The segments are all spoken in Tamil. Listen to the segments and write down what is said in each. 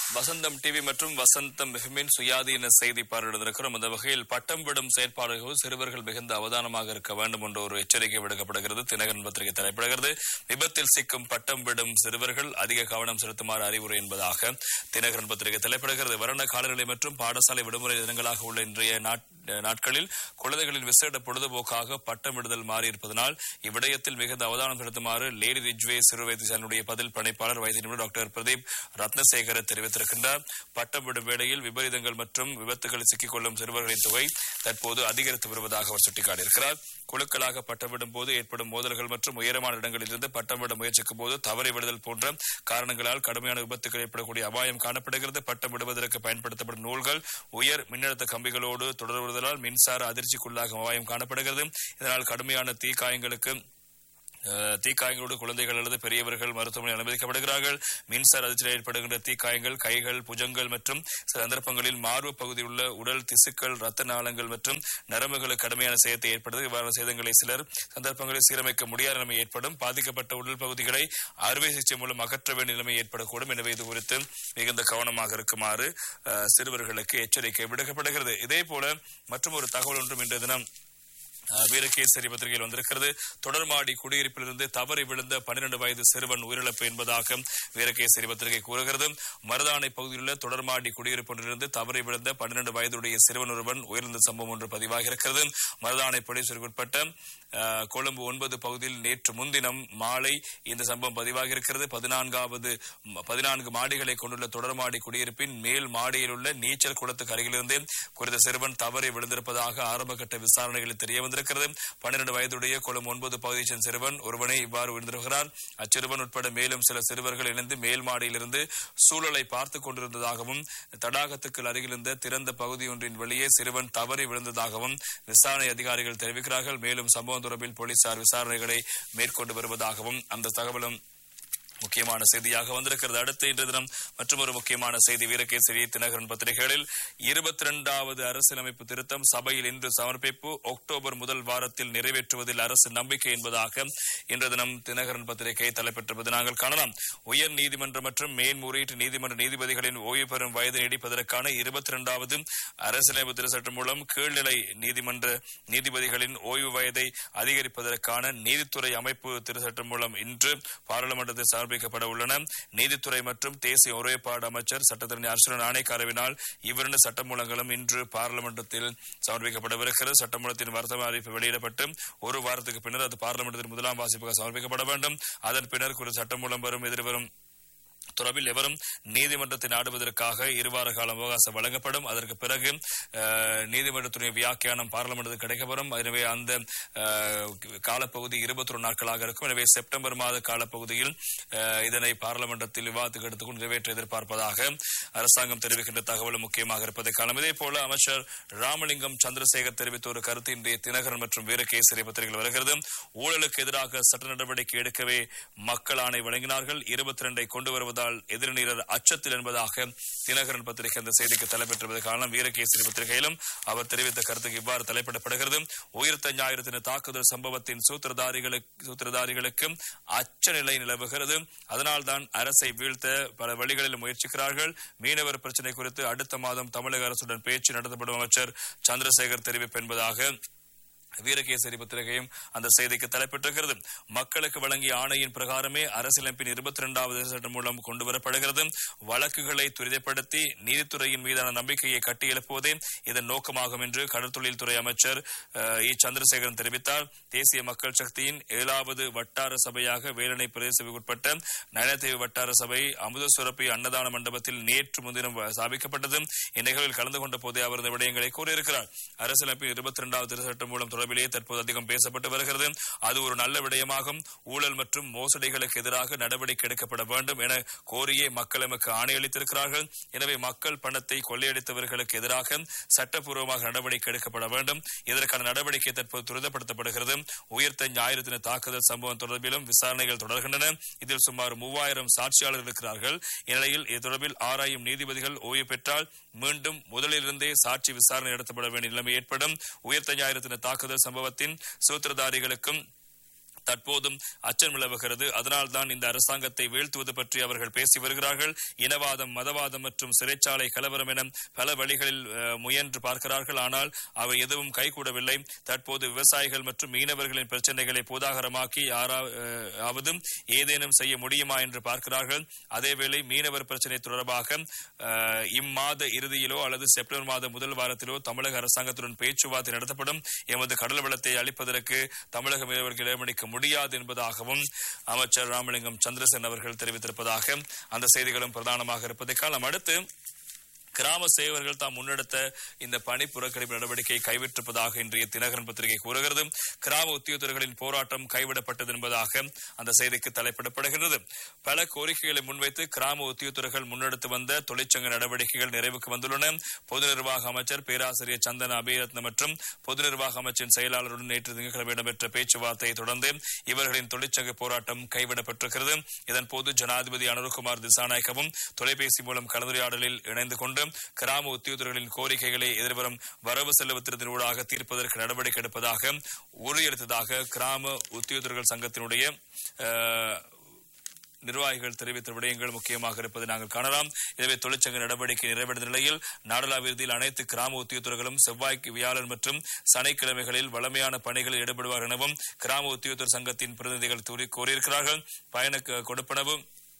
வசந்தம் டிவி மற்றும் வசந்தம் மிகமின் சுயாதீன செய்தி பார்வையிடுந்திருக்கிறோம் அந்த வகையில் பட்டம் விடும் செயற்பாடுகள் சிறுவர்கள் மிகுந்த அவதானமாக இருக்க வேண்டும் என்ற ஒரு எச்சரிக்கை விடுக்கப்படுகிறது தினகரன் பத்திரிகை தலைப்படுகிறது விபத்தில் சிக்கும் பட்டம் விடும் சிறுவர்கள் அதிக கவனம் செலுத்துமாறு அறிவுரை என்பதாக தினகரன் பத்திரிகை தலைப்படுகிறது வரண காலநிலை மற்றும் பாடசாலை விடுமுறை தினங்களாக உள்ள இன்றைய நாட்- நாட்களில் குழந்தைகளின் விசேட பொழுதுபோக்காக பட்டம் விடுதல் மாறியிருப்பதனால் இவ்விடயத்தில் மிகுந்த அவதானம் செலுத்துமாறு லேடி ரிஜ்வே சிறு வைத்தியசாலையினுடைய பதில் பணிப்பாளர் வைத்திய நிபுணர் டாக்டர் பிரதீப் ரத்னசேகர தெரிவித்திருக்கின்றார் பட்டம் விடும் வேளையில் விபரீதங்கள் மற்றும் விபத்துகளில் சிக்கிக்கொள்ளும் சிறுவர்களின் தொகை தற்போது அதிகரித்து வருவதாக அவர் சுட்டிக்காட்டியிருக்கிறார் குழுக்களாக பட்டம் விடும் போது ஏற்படும் மோதல்கள் மற்றும் உயரமான இடங்களில் இருந்து பட்டம் விட முயற்சிக்கும் போது தவறி விடுதல் போன்ற காரணங்களால் கடுமையான விபத்துகள் ஏற்படக்கூடிய அபாயம் காணப்படுகிறது பட்டம் விடுவதற்கு பயன்படுத்தப்படும் நூல்கள் உயர் மின்னழுத்த கம்பிகளோடு தொடர்வதால் மின்சார அதிர்ச்சிக்குள்ளாகும் அபாயம் காணப்படுகிறது இதனால் கடுமையான தீக்காயங்களுக்கு அஹ், தீக்காயங்களோடு குழந்தைகள் அல்லது பெரியவர்கள் மருத்துவமனை அனுமதிக்கப்படுகிறார்கள் மின்சார அதிர்ச்சியில் ஏற்படுகின்ற தீக்காயங்கள் கைகள் புஜங்கள் மற்றும் சில சந்தர்ப்பங்களில் மார்பு பகுதியில் உள்ள உடல் திசுக்கள் ரத்த நாளங்கள் மற்றும் நரம்புகளுக்கு கடுமையான சேதத்தை ஏற்படுது இவ்வாறான சேதங்களை சிலர் சந்தர்ப்பங்களில் சீரமைக்க முடியாத நிலைமை ஏற்படும் பாதிக்கப்பட்ட உடல் பகுதிகளை அறுவை சிகிச்சை மூலம் அகற்ற வேண்டிய நிலைமை ஏற்படக்கூடும் எனவே இது குறித்து மிகுந்த கவனமாக இருக்குமாறு அஹ், சிறுவர்களுக்கு எச்சரிக்கை விடுக்கப்படுகிறது இதே போல மற்றும் ஒரு தகவல் ஒன்றும் இன்றைய தினம் அஹ், வீரகேசரி பத்திரிகையில் வந்திருக்கிறது தொடர்மாடி குடியிருப்பிலிருந்து தவறி விழுந்த பன்னிரண்டு வயது சிறுவன் உயிரிழப்பு என்பதாக வீரகேசரி பத்திரிகை கூறுகிறது மருதானை பகுதியில் உள்ள தொடர்மாடி குடியிருப்பு ஒன்றிலிருந்து தவறி விழுந்த பன்னிரண்டு வயதுடைய சிறுவன் ஒருவன் உயிரிழந்த சம்பவம் ஒன்று பதிவாகி இருக்கிறது மருதானை போலீசுக்கு உட்பட்ட அஹ், கொழும்பு ஒன்பது பகுதியில் நேற்று முன்தினம் மாலை இந்த சம்பவம் பதிவாகி இருக்கிறது பதினான்காவது பதினான்கு மாடிகளை கொண்டுள்ள தொடர்மாடி குடியிருப்பின் மேல் மாடியில் உள்ள நீச்சல் குளத்துக்கு அருகிலிருந்து குறித்த சிறுவன் தவறி விழுந்திருப்பதாக ஆரம்பகட்ட விசாரணைகளில் தெரிய வந்திருக்கிறது பன்னிரண்டு வயதுடைய கொழும்பு ஒன்பது பகுதியைச் சேர்ந்த சிறுவன் ஒருவனை இவ்வாறு விழுந்திருக்கிறார் அச்சிறுவன் உட்பட மேலும் சில சிறுவர்கள் இணைந்து மேல் மாடியிலிருந்து சூழலை பார்த்துக் கொண்டிருந்ததாகவும் தடாகத்துக்கு அருகில் இருந்த திறந்த பகுதி ஒன்றின் வெளியே சிறுவன் தவறி விழுந்ததாகவும் விசாரணை அதிகாரிகள் தெரிவிக்கிறார்கள் மேலும் சம்பவம் தொடர்பில் போலீசார் விசாரணைகளை மேற்கொண்டு வருவதாகவும் அந்த தகவலும் முக்கியமான செய்தியாக வந்திருக்கிறது அடுத்து இன்று தினம் மற்றொரு முக்கியமான செய்தி வீரகேசரி தினகரன் பத்திரிகைகளில் இருபத்தி இரண்டாவது அரசியலமைப்பு திருத்தம் சபையில் இன்று சமர்ப்பிப்பு அக்டோபர் முதல் வாரத்தில் நிறைவேற்றுவதில் அரசு நம்பிக்கை என்பதாக இன்று தினம் தினகரன் பத்திரிகை தலைப்பெற்றிருப்பது நாங்கள் காணலாம் உயர் நீதிமன்றம் மற்றும் மேன்முறையீட்டு நீதிமன்ற நீதிபதிகளின் ஓய்வு பெறும் வயது நீடிப்பதற்கான இருபத்தி இரண்டாவது அரசியலமைப்பு திருச்சட்டம் மூலம் கீழ்நிலை நீதிமன்ற நீதிபதிகளின் ஓய்வு வயதை அதிகரிப்பதற்கான நீதித்துறை அமைப்பு திருச்சட்டம் மூலம் இன்று பாராளுமன்றத்தில் சமர்ப்பிக்கப்பட உள்ளன நீதித்துறை மற்றும் தேசிய ஒருமைப்பாடு அமைச்சர் சட்டத்தரணி அர்ச்சுனன் ஆணைக்காரவினால் இவ்விரண்டு சட்டமூலங்களும் இன்று பாராளுமன்றத்தில் சமர்ப்பிக்கப்படவிருக்கிறது சட்டமூலத்தின் வர்த்தக அறிவிப்பு வெளியிடப்பட்டு ஒரு வாரத்துக்கு பின்னர் அது பாராளுமன்றத்தின் முதலாம் வாசிப்புக்கு சமர்ப்பிக்கப்பட வேண்டும் அதன் பின்னர் குறித்த சட்டமூலம் வரும் எதிர்வரும் தொடர்பில் எவரும் நீதிமன்றத்தை நாடுவதற்காக இருவார காலம் அவகாசம் வழங்கப்படும் அதற்கு பிறகு அஹ், நீதிமன்றத்துடைய வியாக்கியானம் பாராளுமன்றத்துக்கு கிடைக்கப்படும் எனவே அந்த அஹ், காலப்பகுதி இருபத்தொரு நாட்களாக இருக்கும் எனவே செப்டம்பர் மாத காலப்பகுதியில் அஹ், இதனை பாராளுமன்றத்தில் விவாதத்துக்கு எடுத்துக்கொண்டு நிறைவேற்ற எதிர்பார்ப்பதாக அரசாங்கம் தெரிவிக்கின்ற தகவலும் முக்கியமாக இருப்பதை காணும் இதே போல அமைச்சர் ராமலிங்கம் சந்திரசேகர் தெரிவித்த ஒரு கருத்து இன்றைய தினகரன் மற்றும் வீரகேசரி பத்திரிகையில் வருகிறது ஊழலுக்கு எதிராக சட்ட நடவடிக்கை எடுக்கவே மக்கள் ஆணை வழங்கினார்கள் இருபத்தி இரண்டை கொண்டு வருவதால் எதிர்நீரர் அச்சத்தில் என்பதாக தினகரன் பத்திரிகை அந்த செய்திக்கு தலைப்பெற்றிருப்பது காரணம் வீரகேசரி பத்திரிகையிலும் அவர் தெரிவித்த கருத்துக்கு இவ்வாறு தலைப்பிடப்படுகிறது உயிர்த்த ஞாயிறு தாக்குதல் சம்பவத்தின் சூத்திரதாரிகளுக்கு சூத்திரதாரிகளுக்கு அச்ச நிலை நிலவுகிறது அதனால்தான் அரசை வீழ்த்த பல வழிகளில் முயற்சிக்கிறார்கள் மீனவர் பிரச்சினை குறித்து அடுத்த மாதம் தமிழக அரசுடன் பேச்சு நடத்தப்படும் அமைச்சர் சந்திரசேகர் தெரிவிப்பு என்பதாக வீரகேசரி பத்திரிகையும் அந்த செய்திக்கு தலைப்பட்டிருக்கிறது மக்களுக்கு வழங்கிய ஆணையின் பிரகாரமே அரசியலமைப்பின் இருபத்தி இரண்டாவது சட்டம் மூலம் கொண்டுவரப்படுகிறது வழக்குகளை துரிதப்படுத்தி நீதித்துறையின் மீதான நம்பிக்கையை கட்டியெழுப்புவதே இதன் நோக்கமாகும் என்று கடற்தொழில் துறை அமைச்சர் அஹ், இ சந்திரசேகரன் தெரிவித்தார் தேசிய மக்கள் சக்தியின் ஏழாவது வட்டார சபையாக வேலணை பிரதேசத்துக்கு உட்பட்ட நயனத்தீவு வட்டார சபை அமுத சுரப்பி அன்னதான மண்டபத்தில் நேற்று முன்தினம் சாபிக்கப்பட்டது இந்நிகழ்வில் கலந்து கொண்ட போதே அவர் இந்த விடயங்களை கூறியிருக்கிறார் அரசியலமைப்பின் இருபத்தி இரண்டாவது திருச்சட்டம் மூலம் தொடர்பிலே தற்போது அதிகம் பேசப்பட்டு வருகிறது அது ஒரு நல்ல விடயமாகும் ஊழல் மற்றும் மோசடிகளுக்கு எதிராக நடவடிக்கை எடுக்கப்பட வேண்டும் என கோரியே மக்கள் எமக்கு ஆணையளித்திருக்கிறார்கள் எனவே மக்கள் பணத்தை கொள்ளையடித்தவர்களுக்கு எதிராக சட்டப்பூர்வமாக நடவடிக்கை எடுக்கப்பட வேண்டும் இதற்கான நடவடிக்கை தற்போது துரிதப்படுத்தப்படுகிறது உயிர்த்த ஞாயிறு தின தாக்குதல் சம்பவம் தொடர்பிலும் விசாரணைகள் தொடர்கின்றன இதில் சுமார் மூவாயிரம் சாட்சியாளர்கள் இருக்கிறார்கள் இந்நிலையில் இது தொடர்பில் ஆராயும் நீதிபதிகள் ஓய்வு பெற்றால் மீண்டும் முதலிலிருந்தே சாட்சி விசாரணை நடத்தப்பட வேண்டிய நிலைமை ஏற்படும் உயிர்த்த ஞாயிறு தின தாக்குதல் சம்பவத்தின் சூத்திரதாரிகளுக்கும் தற்போதும் அச்சம் நிலவுகிறது அதனால்தான் இந்த அரசாங்கத்தை வீழ்த்துவது பற்றி அவர்கள் பேசி வருகிறார்கள் இனவாதம் மதவாதம் மற்றும் சிறைச்சாலை கலவரம் என பல வழிகளில் அஹ், முயன்று பார்க்கிறார்கள் ஆனால் அவை எதுவும் கைகூடவில்லை தற்போது விவசாயிகள் மற்றும் மீனவர்களின் பிரச்சனைகளை பூதாகரமாக்கி யாராவது ஏதேனும் செய்ய முடியுமா என்று பார்க்கிறார்கள் அதேவேளை மீனவர் பிரச்சனை தொடர்பாக அஹ், இம்மாத இறுதியிலோ அல்லது செப்டம்பர் மாத முதல் வாரத்திலோ தமிழக அரசாங்கத்துடன் பேச்சுவார்த்தை நடத்தப்படும் எமது கடல் வளத்தை அளிப்பதற்கு தமிழக மீனவர்கள் இடமளிக்க முடியாது என்பதாகவும் அமைச்சர் ராமலிங்கம் சந்திரசேன் அவர்கள் தெரிவித்திருப்பதாக அந்த செய்திகளும் பிரதானமாக இருப்பதை காலம் அடுத்து கிராம சேவர்கள் தாம் முன்னெடுத்த இந்த பணி புறக்கணிப்பு நடவடிக்கையை கைவிட்டிருப்பதாக இன்றைய தினகரன் பத்திரிகை கூறுகிறது கிராம உத்தியோகத்தர்களின் போராட்டம் கைவிடப்பட்டது என்பதாக அந்த செய்திக்கு தலைப்பிடப்படுகிறது பல கோரிக்கைகளை முன்வைத்து கிராம உத்தியோகத்தர்கள் முன்னெடுத்து வந்த தொழிற்சங்க நடவடிக்கைகள் நிறைவுக்கு வந்துள்ளன பொது நிர்வாக அமைச்சர் பேராசிரியர் சந்தன அபயரத்ன மற்றும் பொது நிர்வாக அமைச்சின் செயலாளருடன் நேற்று திங்கட்கிழமை இடம்பெற்ற பேச்சுவார்த்தையை தொடர்ந்து இவர்களின் தொழிற்சங்க போராட்டம் கைவிடப்பட்டிருக்கிறது இதன் போது ஜனாதிபதி அனுருகுமார் திசாநாயக்கவும் தொலைபேசி மூலம் கலந்துரையாடலில் இணைந்து கொண்டு கிராம உத்தியோகர்களின் கோரிக்கைகளை எதிர்வரும் வரவு செலவு திட்டத்தினூடாக தீர்ப்பதற்கு நடவடிக்கை எடுப்பதாக உறுதியளித்ததாக கிராம உத்தியோகர்கள் சங்கத்தினுடைய அஹ், நிர்வாகிகள் தெரிவித்த விடயங்கள் முக்கியமாக இருப்பதை நாங்கள் காணலாம் எனவே தொழிற்சங்க நடவடிக்கை நிறைவடைந்த நிலையில் நாடளாவிறுதியில் அனைத்து கிராம உத்தியோகர்களும் செவ்வாய் வியாழன் மற்றும் சனிக்கிழமைகளில் வளமையான பணிகளில் ஈடுபடுவார் எனவும் கிராம உத்தியோகத்தர் சங்கத்தின் பிரதிநிதிகள் கூறி- கூறியிருக்கிறார்கள் பயண க- கொடுப்பனவு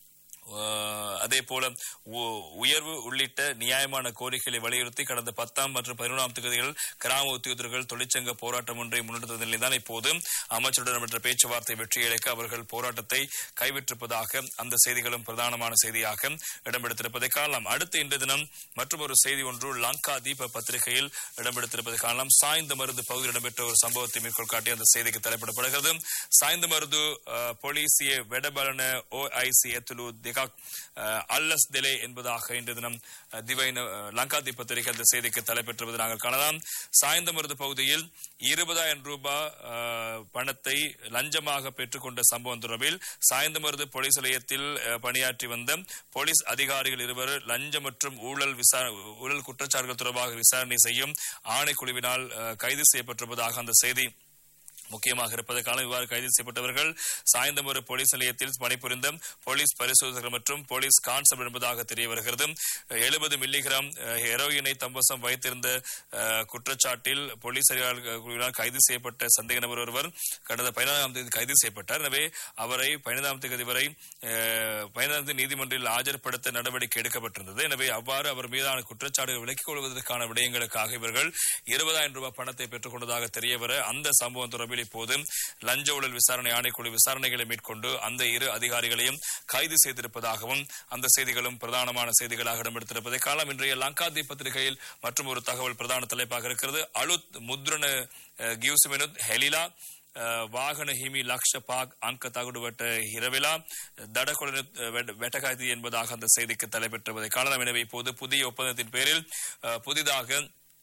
அஹ், அதே போல உ- உயர்வு உள்ளிட்ட நியாயமான கோரிக்கைகளை வலியுறுத்தி கடந்த பத்தாம் மற்றும் பதினொன்றாம் தேதிகள் கிராம உத்தியோகர்கள் தொழிற்சங்க போராட்டம் ஒன்றை முன்னெடுத்த நிலையில்தான் இப்போது அமைச்சருடன் நடைபெற்ற பேச்சுவார்த்தை வெற்றியளிக்க அவர்கள் போராட்டத்தை கைவிட்டிருப்பதாக அந்த செய்திகளும் பிரதானமான செய்தியாக இடம்பெடுத்திருப்பதை காணலாம் அடுத்த இன்று தினம் மற்றொரு செய்தி ஒன்று லங்கா தீப பத்திரிகையில் இடம்பெடுத்திருப்பதை காணலாம் சாய்ந்த மருந்து பகுதியில் இடம்பெற்ற ஒரு சம்பவத்தை மேற்கோள் காட்டி அந்த செய்திக்கு தலைப்பிடப்படுகிறது சாய்ந்த மருது அஹ், போலீசிய வெடபலன ஓஐசி எத்துலு திகாக் அஹ், அல்லஸ் தெலே என்பதாக இன்று தினம் அஹ், திவைன அஹ், லங்கா தீப பத்திரிகை அந்த செய்திக்கு தலைப்பெற்றுவது நாங்கள் காணலாம் சாய்ந்த மருது பகுதியில் இருபதாயிரம் ரூபாய் அஹ், பணத்தை லஞ்சமாக பெற்றுக்கொண்ட சம்பவம் தொடர்பில் சாய்ந்தமருது போலீஸ் நிலையத்தில் அஹ், பணியாற்றி வந்த போலீஸ் அதிகாரிகள் இருவர் லஞ்சம் மற்றும் ஊழல் விசார ஊழல் குற்றச்சாட்டுகள் தொடர்பாக விசாரணை செய்யும் ஆணைக்குழுவினால் அஹ், கைது செய்யப்பட்டிருப்பதாக அந்த செய்தி முக்கியமாக இருப்பதற்கான இவ்வாறு கைது செய்யப்பட்டவர்கள் சாய்ந்தமரு போலீஸ் நிலையத்தில் பணிபுரிந்த போலீஸ் பரிசோதகர் மற்றும் போலீஸ் கான்ஸ்டபிள் என்பதாக தெரிய வருகிறது எழுபது மில்லிகிராம் அஹ், ஹெரோயினை தம்பசம் வைத்திருந்த அஹ், குற்றச்சாட்டில் போலீஸ் அதிகாரிகளால் கைது செய்யப்பட்ட சந்தேக நபர் ஒருவர் கடந்த பதினாறாம் தேதி கைது செய்யப்பட்டார் எனவே அவரை பதினைந்தாம் தேதி வரை அஹ், பதினைந்தாம் தேதி நீதிமன்றில் ஆஜர்படுத்த நடவடிக்கை எடுக்கப்பட்டிருந்தது எனவே அவ்வாறு அவர் மீதான குற்றச்சாட்டுகள் விலக்கிக் கொள்வதற்கான விடயங்களுக்காக இவர்கள் இருபதாயிரம் ரூபாய் பணத்தை பெற்றுக் கொண்டதாக தெரியவர அந்த சம்பவம் தொடர்பில் இப்போது லஞ்ச ஊழல் விசாரணை ஆணைக்குழு விசாரணைகளை மேற்கொண்டு அந்த இரு அதிகாரிகளையும் கைது செய்திருப்பதாகவும் அந்த செய்திகளும் பிரதானமான செய்திகளாக இடம்பெடுத்திருப்பதை காலம் இன்றைய லங்காதி பத்திரிகையில் மற்றும் ஒரு தகவல் பிரதான தலைப்பாக இருக்கிறது அலுத் முத்ரண அஹ், கியூசுமெனுத் ஹெலிலா අ, වාහන හිමි ලක්ෂ පාක් අංක தகுடுவட்ட இரவிலா தடகொலை வெட்டகாய்தி என்பதாக அந்த செய்திக்கு தலைப்பெற்றுவதை காணலாம் எனவே இப்போது புதிய ஒப்பந்தத்தின் பேரில் அ, புதிதாக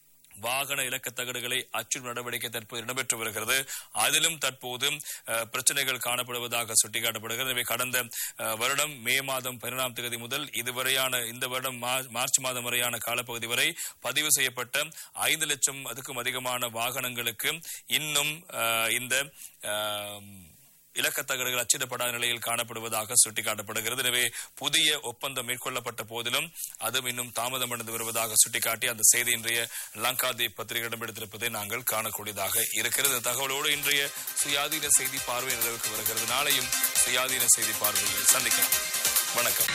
வாகன இலக்க தகடுகளை அச்சுறும் நடவடிக்கை தற்போது இடம்பெற்று வருகிறது அதிலும் தற்போது அஹ், பிரச்சனைகள் காணப்படுவதாக சுட்டிக்காட்டப்படுகிறது எனவே கடந்த அஹ், வருடம் மே மாதம் பதினொன்றாம் தேதி முதல் இதுவரையான இந்த வருடம் மா- மார்ச் மாதம் வரையான காலப்பகுதி வரை பதிவு செய்யப்பட்ட ஐந்து லட்சம் அதுக்கும் அதிகமான வாகனங்களுக்கு இன்னும் அஹ், இந்த அஹ், இலக்கத்தகடுகள் அச்சிடப்படாத நிலையில் காணப்படுவதாக சுட்டிக்காட்டப்படுகிறது எனவே புதிய ஒப்பந்தம் மேற்கொள்ளப்பட்ட போதிலும் அதுவும் இன்னும் தாமதமடைந்து வருவதாக சுட்டிக்காட்டி அந்த செய்தி இன்றைய லங்காதி பத்திரிகையிடம் எடுத்திருப்பதை நாங்கள் காணக்கூடியதாக இருக்கிறது இந்த தகவலோடு இன்றைய சுயாதீன செய்தி பார்வை நிறைவுக்கு வருகிறது நாளையும் சுயாதீன செய்தி பார்வையில் சந்திக்கலாம் வணக்கம்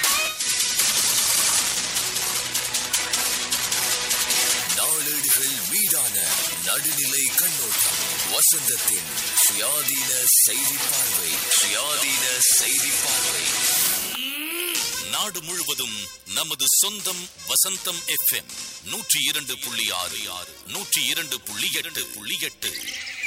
நாளேடுகள் மீதான நடுநிலை கண்ணோட்டம் வசந்தத்தின் சுயாதீன செய்தி பார்வை சுயாதீன செய்தி பார்வை நாடு முழுவதும் நமது சொந்தம் வசந்தம் எஃப்எம் நூற்றி இரண்டு புள்ளி ஆறு ஆறு நூற்றி இரண்டு புள்ளி எட்டு புள்ளி எட்டு